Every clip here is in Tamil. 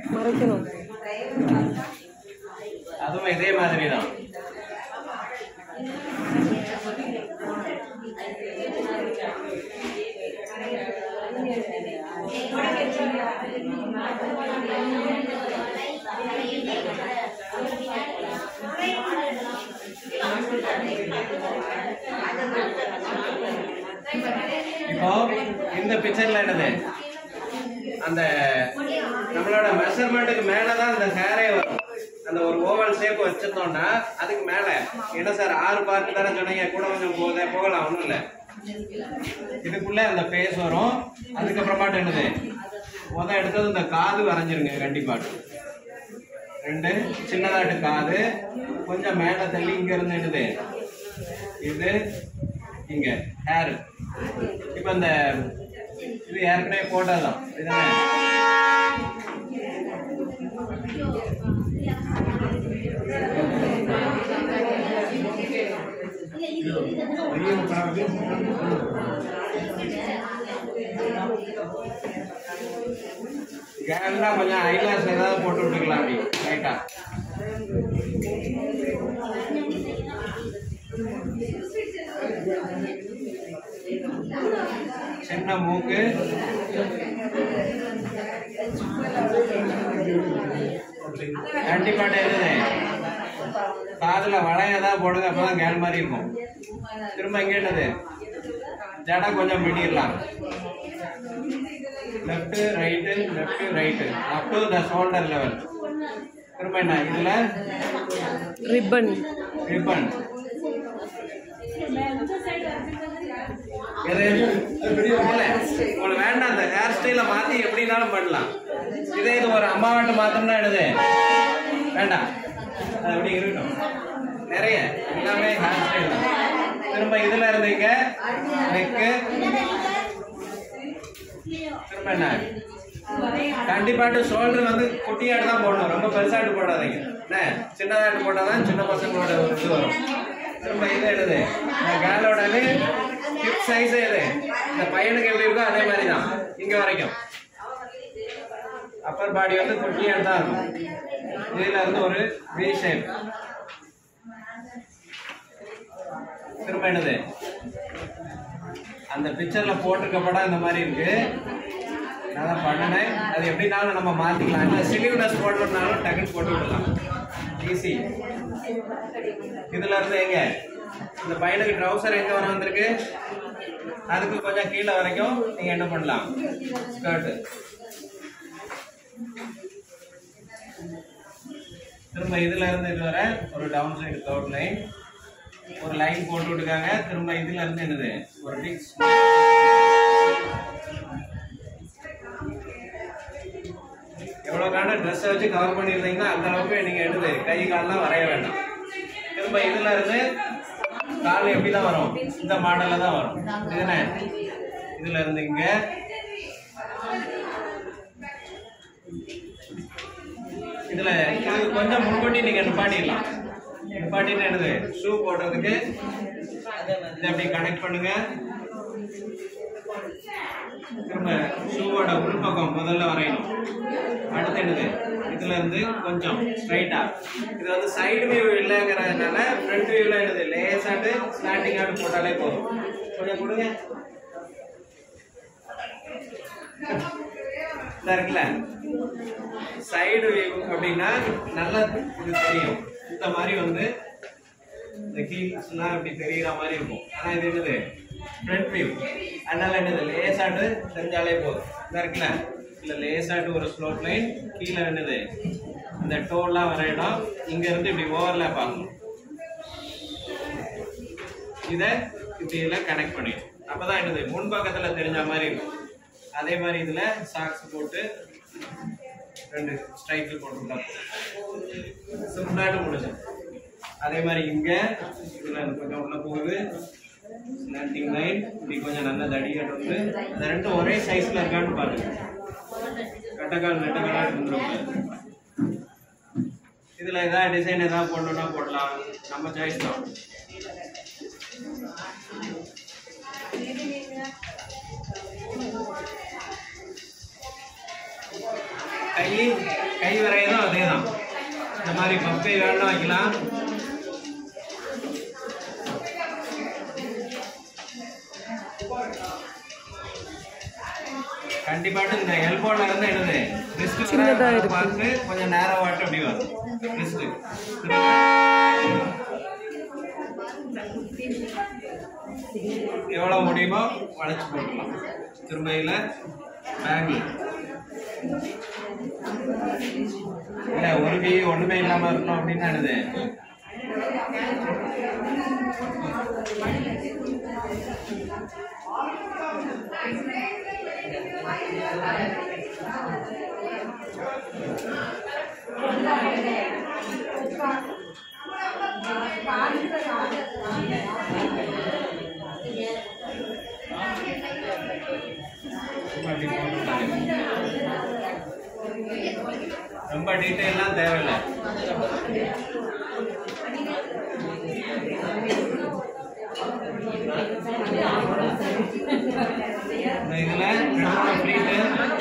மறைக்கணும் அதுவும் இதே மாதிரி தான் இப்போ இந்த பிக்சர்ல என்னது அந்த நம்மளோட மெஷர்மெண்ட்டுக்கு மேலதான் அந்த ஹேரே வரும் அந்த ஒரு ஓவல் ஷேப் வச்சிருந்தோம்னா அதுக்கு மேல என்ன சார் ஆறு பார்ட் தானே சொன்னீங்க கூட கொஞ்சம் போதே போகலாம் ஒண்ணும் இல்ல இதுக்குள்ள அந்த ஃபேஸ் வரும் அதுக்கப்புறமாட்டு என்னது முத எடுத்தது இந்த காது வரைஞ்சிருங்க கண்டிப்பாட்டு ரெண்டு சின்னதாட்டு காது கொஞ்சம் மேல தள்ளி இங்க இருந்து என்னது இது இங்க ஹேர் இப்போ இந்த இது ஏற்கனவே போட்டதுதான் இதுதானே கேரளா கொஞ்சம் ஐலாஸ் ஏதாவது போட்டு விட்டுக்கலாம் அப்படி ரைட்டா சின்ன மூக்கு கண்டிப்பாட்ட என்னது காதுல வளையதா போடுங்க அப்பதான் கேள் மாதிரி இருக்கும் திரும்ப இங்க என்னது ஜடை கொஞ்சம் பிடிக்கலாம் left right left right up to the shoulder level திரும்ப என்ன இதுல ரிப்பன் ரிப்பன் எது இல்ல, உங்களுக்கு வேண்டாம் அந்த ஹேர் ஸ்டைல மாத்தி எப்படினாலும் பண்ணலாம் இதே இது ஒரு அம்மாவாட்டு மாத்தம்னா என்னது வேண்டாம் அது எப்படி இருக்கட்டும் நிறைய எல்லாமே ஹேர் ஸ்டைல் தான் திரும்ப இதுல இருந்தீங்க நெக்கு திரும்ப என்ன கண்டிப்பாட்டு ஷோல்டர் வந்து குட்டியாட்டு தான் போடணும் ரொம்ப பெருசாட்டு போடாதீங்க என்ன சின்னதாட்டு போட்டாதான் சின்ன பசங்களோட ஒரு இது வரும் திரும்ப இது எழுது இந்த கேலோட ஹிப் சைஸ் இது இந்த பையனுக்கு எப்படி இருக்கோ அதே மாதிரி தான் இங்க வரைக்கும் அப்பர் பாடி வந்து குட்டியாட்டு தான் இருக்கும் இதுல இருந்து ஒரு வி ஷேப் திரும்ப என்னது அந்த பிக்சர்ல போட்டிருக்க படம் இந்த மாதிரி இருக்கு நான் தான் பண்ணினேன் அது எப்படினாலும் நம்ம மாத்திக்கலாம் இல்லை சிலிவ்னஸ் போடணும்னாலும் டக்குன்னு போட்டு விடலாம் ஈஸி இதுல இருந்து எங்க இந்த பையனுக்கு ட்ரௌசர் எங்க வர வந்திருக்கு அதுக்கு கொஞ்சம் கீழே வரைக்கும் நீங்க என்ன பண்ணலாம் ஸ்கர்ட் திரும்ப இதுல இருந்து இது வரை ஒரு டவுன் சைடு கவுட் லைன் ஒரு லைன் போட்டு விட்டுருக்காங்க திரும்ப இதுல இருந்து என்னது ஒரு டிக்ஸ் எவ்வளவு காண்ட ட்ரெஸ் வச்சு கவர் பண்ணியிருந்தீங்கன்னா அந்த அளவுக்கு நீங்க எடுத்து கை கால்லாம் வரைய வேண்டாம் திரும்ப இதுல இருந்து கால் எப்படி தான் வரும் இந்த மாடல்ல தான் வரும் இதுதானே இதுல இருந்து இங்க இதுல இது கொஞ்சம் முன்கூட்டி நீங்க நிப்பாட்டிடலாம் நிப்பாட்டிட்டு என்னது ஷூ போடுறதுக்கு இதை அப்படி கனெக்ட் பண்ணுங்க திரும்ப ஷூவோட உள்பக்கம் முதல்ல வரையணும் அடுத்து என்னது இதுல இருந்து கொஞ்சம் ஸ்ட்ரைட்டா இது வந்து சைடு வியூ இல்லைங்கிறதுனால ஃப்ரண்ட் வியூல என்னது லேசாட்டு ஸ்லாண்டிங் ஆட்டு போட்டாலே போதும் கொஞ்சம் கொடுங்க இதா இருக்குல்ல சைடு வியூ அப்படின்னா நல்லா இது தெரியும் இந்த மாதிரி வந்து இந்த ஹீல்ஸ்லாம் இப்படி தெரியுற மாதிரி இருக்கும் ஆனா இது என்னது ஃப்ரண்ட் வியூ அதனால என்னது லேசாட்டு தெரிஞ்சாலே போதும் இதா இருக்குல்ல இல்ல லேசாட்டு ஒரு ஸ்லோப் லைன் கீழே என்னது இந்த டோல்லாம் வர இடம் இங்க இருந்து இப்படி ஓவர்லேப் ஆகணும் இத இப்படி எல்லாம் கனெக்ட் பண்ணிடும் அப்பதான் என்னது முன் பக்கத்துல தெரிஞ்ச மாதிரி இருக்கும் அதே மாதிரி இதுல சாக்ஸ் போட்டு ரெண்டு ஸ்ட்ரைக்கில் போட்டுருந்தா சிம்பிளாட்டு முடிஞ்சு அதே மாதிரி இங்க இதுல கொஞ்சம் உள்ள போகுது ஸ்லாண்டிங் லைன் இப்படி கொஞ்சம் நல்ல தடியாட்டு வந்து அந்த ரெண்டும் ஒரே சைஸ்ல இருக்கான்னு பாருங்க கட்டக்கால் நெட்டக்காலாட்டு இருந்துடும் இதுல ஏதாவது டிசைன் ஏதாவது போடணும்னா போடலாம் நம்ம சாய்ஸ் தான் கை கை வரையதும் அதே தான் இந்த மாதிரி பப்பை வேணா வைக்கலாம் கண்டிப்பாட்டு இந்த எல்போல இருந்து என்னது ரிஸ்க் சின்னதா இருக்கு. பார்த்து கொஞ்சம் நேரம் வாட்டு அப்படி வரும் ரிஸ்க் எவ்வளவு முடியுமோ வளைச்சு போட்டுக்கலாம் திரும்ப இதுல பேங்கிள் இல்ல ஒரு கை ஒண்ணுமே இல்லாம இருக்கணும் அப்படின்னு என்னது சும்மா அப்படி போட்டுக்கலாம். ரொம்ப டீட்டெயிலாம் தேவையில்லை இந்த இதுல ரெண்டு மூணு ஃப்ளீட்டு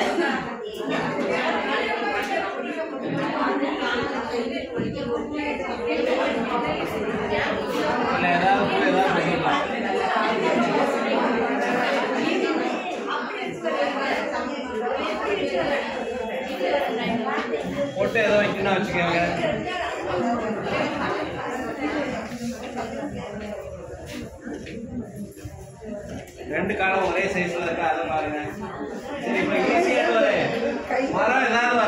இல்ல ஏதாவது கூட ஏதாவது பண்ணிக்கலாம் போட்டு ஏதோ வைக்கணும் வச்சுக்கோங்க ரெண்டு காலம் ஒரே சைஸ்ல இருக்கா அதை பாருங்க சரி இப்போ ஈஸியா வரு மரம் ஏதாவது